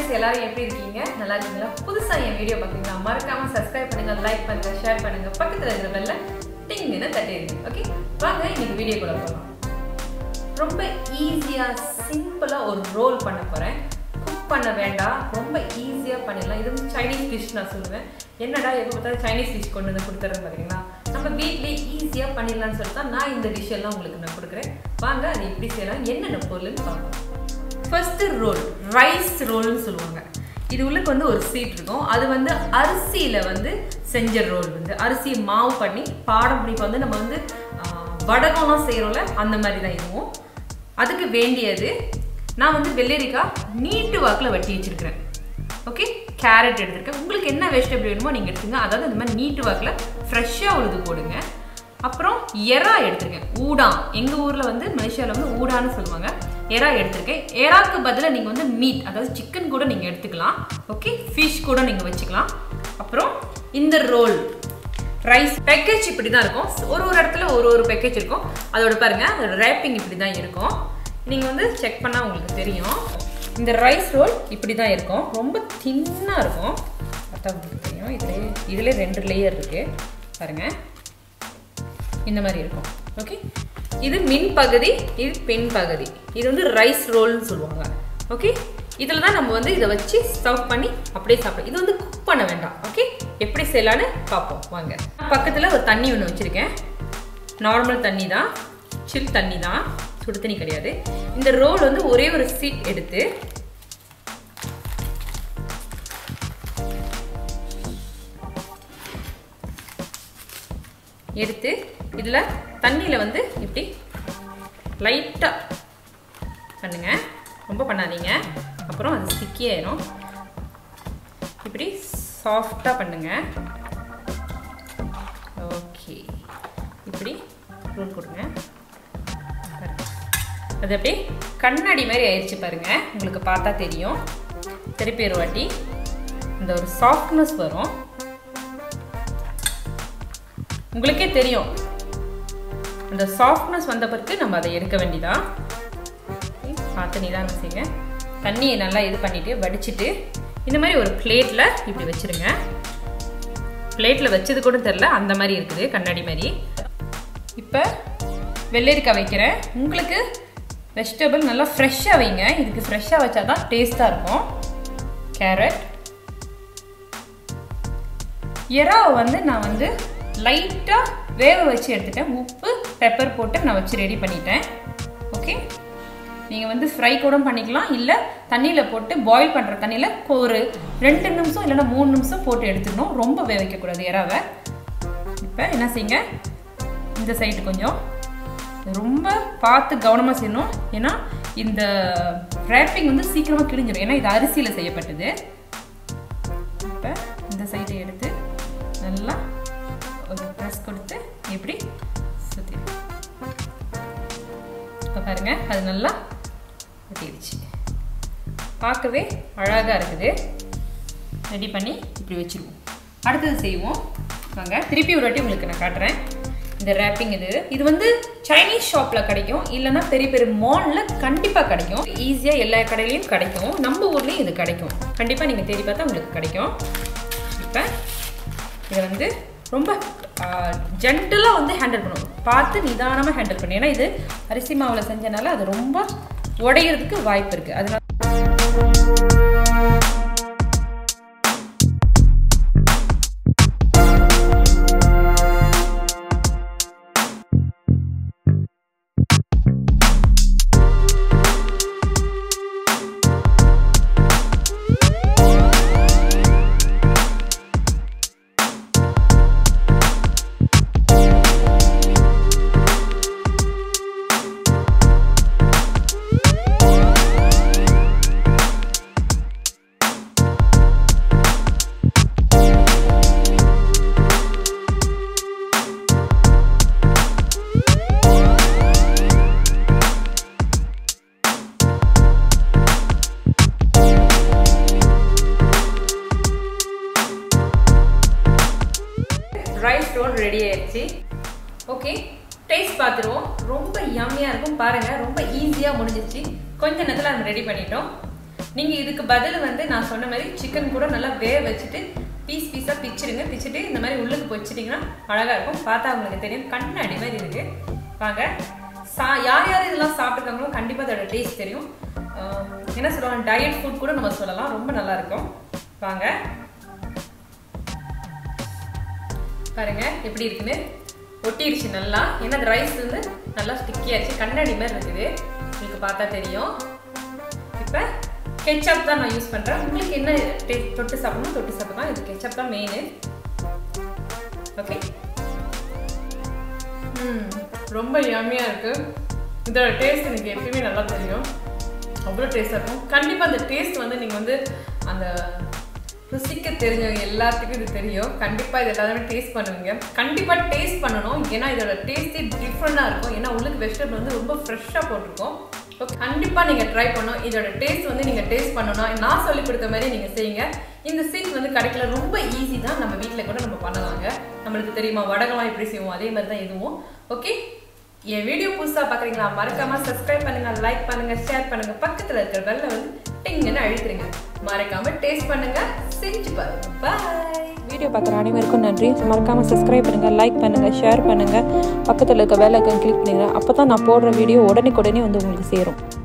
Friends எல்லாரும் எப்படி இருக்கீங்க நல்லா இருக்கீங்களா புதுசா என் வீடியோ பார்த்தீங்கன்னா மறக்காம சப்ஸ்கிரைப் பண்ணுங்க லைக் பண்ணுங்க ஷேர் பண்ணுங்க பக்கத்துல இருக்கிற பெல்ல டிங்னு தட்டிடுங்க ஓகே வாங்க இன்னைக்கு வீடியோக்குள்ள போகலாம் ரொம்ப ஈஸியா சிம்பிளா ஒரு ரோல் பண்ண போறேன் குக் பண்ண வேண்டாம் ரொம்ப ஈஸியா பண்ணிடலாம் இது வந்து சைனீஸ் டிஷ் நான் சொல்லுவேன் என்னடா எப்போ பார்த்தாலும் சைனீஸ் டிஷ் கொண்டு வந்து கொடுத்துறேன் பார்த்தீங்கன்னா நம்ம வீட்லயே ஈஸியா பண்ணிடலாம்னு சொல்லிட்டு தான் நான் இந்த டிஷ் எல்லாம் உங்களுக்கு நான் கொடுக்குறேன் வாங்க அது எப்படி செய்யலாம் என்னென்ன பொருள்னு பார்க்கலாம் ஃபர்ஸ்ட் ரோல் ரைஸ் ரோல்னு சொல்லுவாங்க இது உள்ளுக்கு வந்து ஒரு சீட் இருக்கும் அது வந்து அரிசியில வந்து செஞ்ச ரோல் வந்து அரிசி மாவு பண்ணி பாடம் இப்போ வந்து நம்ம வந்து ஆஹ், வடகம்லாம் செய்கிறோம்ல அந்த மாதிரி தான் இதுவும் அதுக்கு வேண்டியது நான் வந்து வெள்ளரிக்காய் நீட்டு வாக்கில் வெட்டி வச்சிருக்கிறேன் ஓகே கேரட் எடுத்திருக்கேன் உங்களுக்கு என்ன வெஜிடபிள் வேணுமோ நீங்கள் எடுத்துங்க அதாவது இந்த மாதிரி நீட்டு வாக்கில் ஃப்ரெஷ்ஷாக உழுது போடுங்க அப்புறம் எறா எடுத்திருக்கேன் ஊடா எங்கள் ஊரில் வந்து மலேசியாவில் வந்து ஊடான்னு சொல்லுவாங்க எறா எடுத்திருக்கேன் எறாக்கு பதிலாக நீங்கள் வந்து மீட் அதாவது சிக்கன் கூட நீங்கள் எடுத்துக்கலாம் ஓகே ஃபிஷ் கூட நீங்கள் வச்சுக்கலாம் அப்புறம் இந்த ரோல் ரைஸ் பேக்கேஜ் இப்படி தான் இருக்கும் ஒரு ஒரு இடத்துல ஒரு ஒரு பேக்கேஜ் இருக்கும் அதோட பாருங்க அதோட ரேப்பிங் இப்படி தான் இருக்கும் நீங்கள் வந்து செக் பண்ணால் உங்களுக்கு தெரியும் இந்த ரைஸ் ரோல் இப்படி தான் இருக்கும் ரொம்ப தின்னாக இருக்கும் பார்த்தா உங்களுக்கு தெரியும் இதில் இதில் ரெண்டு லேயர் இருக்குது பாருங்கள் இந்த மாதிரி இருக்கும் ஓகே இது மின் பகுதி இது பெண் பகுதி இது வந்து ரைஸ் ரோல்னு சொல்லுவாங்க ஓகே இதில் தான் நம்ம வந்து இதை வச்சு சர்வ் பண்ணி அப்படியே சாப்பிடும் இது வந்து குக் பண்ண வேண்டாம் ஓகே எப்படி செய்யலான்னு பார்ப்போம் வாங்க பக்கத்தில் ஒரு தண்ணி ஒன்று வச்சுருக்கேன் நார்மல் தண்ணி தான் சில் தண்ணி தான் சுடு தண்ணி கிடையாது இந்த ரோல் வந்து ஒரே ஒரு சீட் எடுத்து எடுத்து இதில் தண்ணியில் வந்து இப்படி லைட்டாக பண்ணுங்க ரொம்ப பண்ணாதீங்க அப்புறம் அது ஸ்டிக்கி ஆயிரும் இப்படி சாஃப்டாக பண்ணுங்க ஓகே இப்படி ரோல் கொடுங்க பாருங்க. அது அப்படியே கண்ணாடி மாதிரி ஆயிடுச்சு பாருங்க உங்களுக்கு பார்த்தா தெரியும் திருப்பி ஒரு வாட்டி இந்த ஒரு சாஃப்ட்னஸ் வரும் உங்களுக்கே தெரியும் அந்த சாஃப்ட்னஸ் வந்த பிறகு நம்ம அதை எடுக்க வேண்டியதான் பார்த்து நிதானம் செய்யுங்க தண்ணியை நல்லா இது பண்ணிட்டு வடிச்சிட்டு இந்த மாதிரி ஒரு பிளேட்டில் இப்படி வச்சிருங்க பிளேட்டில் வச்சது கூட தெரில அந்த மாதிரி இருக்குது கண்ணாடி மாதிரி இப்போ வெள்ளரிக்காய் வைக்கிறேன் உங்களுக்கு வெஜிடபிள் நல்லா ஃப்ரெஷ்ஷாக வைங்க இதுக்கு ஃப்ரெஷ்ஷாக வச்சா தான் டேஸ்ட்டாக இருக்கும் கேரட் எறாவை வந்து நான் வந்து லைட்டாக வேக வச்சு எடுத்துட்டேன் உப்பு பெப்பர் போட்டு நான் வச்சு ரெடி பண்ணிட்டேன் ஓகே நீங்கள் வந்து ஃப்ரை கூட பண்ணிக்கலாம் இல்லை தண்ணியில் போட்டு பாயில் பண்ணுற தண்ணியில் ஒரு ரெண்டு நிமிஷம் இல்லைன்னா மூணு நிமிஷம் போட்டு எடுத்துக்கணும் ரொம்ப வேக வைக்கக்கூடாது எறாவை இப்போ என்ன செய்யுங்க இந்த சைடு கொஞ்சம் ரொம்ப பார்த்து கவனமாக செய்யணும் ஏன்னா இந்த ரேப்பிங் வந்து சீக்கிரமாக கிழிஞ்சிடும் ஏன்னா இது அரிசியில் செய்யப்பட்டது இப்போ இந்த சைடை எடுத்து நல்லா ஒரு ப்ரெஸ் கொடுத்து இப்படி சுற்றி இப்போ பாருங்க அது நல்லா ஒட்டிடுச்சு பார்க்கவே அழகாக இருக்குது ரெடி பண்ணி இப்படி வச்சுருவோம் அடுத்தது செய்வோம் வாங்க திருப்பி ஒரு வாட்டி உங்களுக்கு நான் காட்டுறேன் இந்த ரேப்பிங் இது இது வந்து சைனீஸ் ஷாப்பில் கிடைக்கும் இல்லைன்னா பெரிய பெரிய மாலில் கண்டிப்பாக கிடைக்கும் ஈஸியாக எல்லா கடையிலையும் கிடைக்கும் நம்ம ஊர்லேயும் இது கிடைக்கும் கண்டிப்பாக நீங்கள் தேடி பார்த்தா உங்களுக்கு கிடைக்கும் இப்போ இதை வந்து ரொம்ப ஜென்டலாக வந்து ஹேண்டில் பண்ணணும் பார்த்து நிதானமாக ஹேண்டில் பண்ணணும் ஏன்னா இது அரிசி மாவில் செஞ்சனால அது ரொம்ப உடையிறதுக்கு வாய்ப்பு இருக்குது அதனால ரைஸ் ரோல் ரெடி ஆயிடுச்சு ஓகே டேஸ்ட் பார்த்துருவோம் ரொம்ப யம்மியாக இருக்கும் பாருங்கள் ரொம்ப ஈஸியாக முடிஞ்சிருச்சு கொஞ்ச நேரத்தில் நம்ம ரெடி பண்ணிட்டோம் நீங்கள் இதுக்கு பதில் வந்து நான் சொன்ன மாதிரி சிக்கன் கூட நல்லா வேக வச்சுட்டு பீஸ் பீஸாக பிச்சிடுங்க பிச்சுட்டு இந்த மாதிரி உள்ளுக்கு வச்சுட்டிங்கன்னா அழகாக இருக்கும் பார்த்தா உங்களுக்கு தெரியும் கண்ணாடி மாதிரி இருக்குது வாங்க சா யார் யார் இதெல்லாம் சாப்பிட்ருக்காங்களோ கண்டிப்பாக அதோட டேஸ்ட் தெரியும் ஆஹ் என்ன சொல்லுவாங்க டயட் ஃபுட் கூட நம்ம சொல்லலாம் ரொம்ப நல்லா இருக்கும் வாங்க பாருங்க எப்படி இருக்குன்னு ஒட்டிடுச்சு நல்லா ஏன்னா ரைஸ் வந்து நல்லா ஸ்டிக்கியாச்சு கண்ணாடி மாதிரி இருக்குது உங்களுக்கு பார்த்தா தெரியும் இப்போ கெச்சப் தான் நான் யூஸ் பண்ணுறேன் உங்களுக்கு என்ன டேஸ்ட் தொட்டு சாப்பிடணும் தொட்டு சாப்பிடலாம் இது கெச்சப் தான் மெயின் ஓகே ம் ரொம்ப யம்மியாக இருக்குது இதோட டேஸ்ட் எனக்கு எப்பயுமே நல்லா தெரியும் அவ்வளோ டேஸ்ட்டாக இருக்கும் கண்டிப்பாக அந்த டேஸ்ட் வந்து நீங்கள் வந்து அந்த ருசிக்க தெரிஞ்சவங்க எல்லாத்துக்கும் இது தெரியும் கண்டிப்பாக இது எல்லாருமே டேஸ்ட் பண்ணுவீங்க கண்டிப்பாக டேஸ்ட் பண்ணணும் ஏன்னா இதோட டேஸ்ட்டே டிஃப்ரெண்ட்டாக இருக்கும் ஏன்னா உள்ளுக்கு வெஜிடபிள் வந்து ரொம்ப ஃப்ரெஷ்ஷாக போட்டிருக்கோம் ஓகே கண்டிப்பாக நீங்கள் ட்ரை பண்ணணும் இதோட டேஸ்ட் வந்து நீங்கள் டேஸ்ட் பண்ணணும்னா நான் சொல்லி கொடுத்த மாதிரி நீங்கள் செய்யுங்க இந்த சீட் வந்து கிடைக்கல ரொம்ப ஈஸி தான் நம்ம வீட்டில் கூட நம்ம பண்ணலாங்க நம்மளுக்கு தெரியுமா வடகம்லாம் எப்படி செய்வோம் அதே மாதிரி தான் இதுவும் ஓகே என் வீடியோ புதுசாக பார்க்குறீங்களா மறக்காம சப்ஸ்கிரைப் பண்ணுங்க லைக் பண்ணுங்க ஷேர் பண்ணுங்க பக்கத்தில் இருக்கிற பெல்ல வந்து டிங்குன்னு அழுத்துருங்க மறக்காம டேஸ்ட் பண்ணுங்க செஞ்சு பாருங்க பாய் வீடியோ பார்க்குற அனைவருக்கும் நன்றி மறக்காமல் சப்ஸ்கிரைப் பண்ணுங்கள் லைக் பண்ணுங்கள் ஷேர் பண்ணுங்கள் பக்கத்தில் இருக்க பெல் ஐக்கன் கிளிக் பண்ணுங்கள் அப்போ தான் நான் போடுற வீடியோ உடனுக்குடனே வந்து உங்களுக்கு சேரும்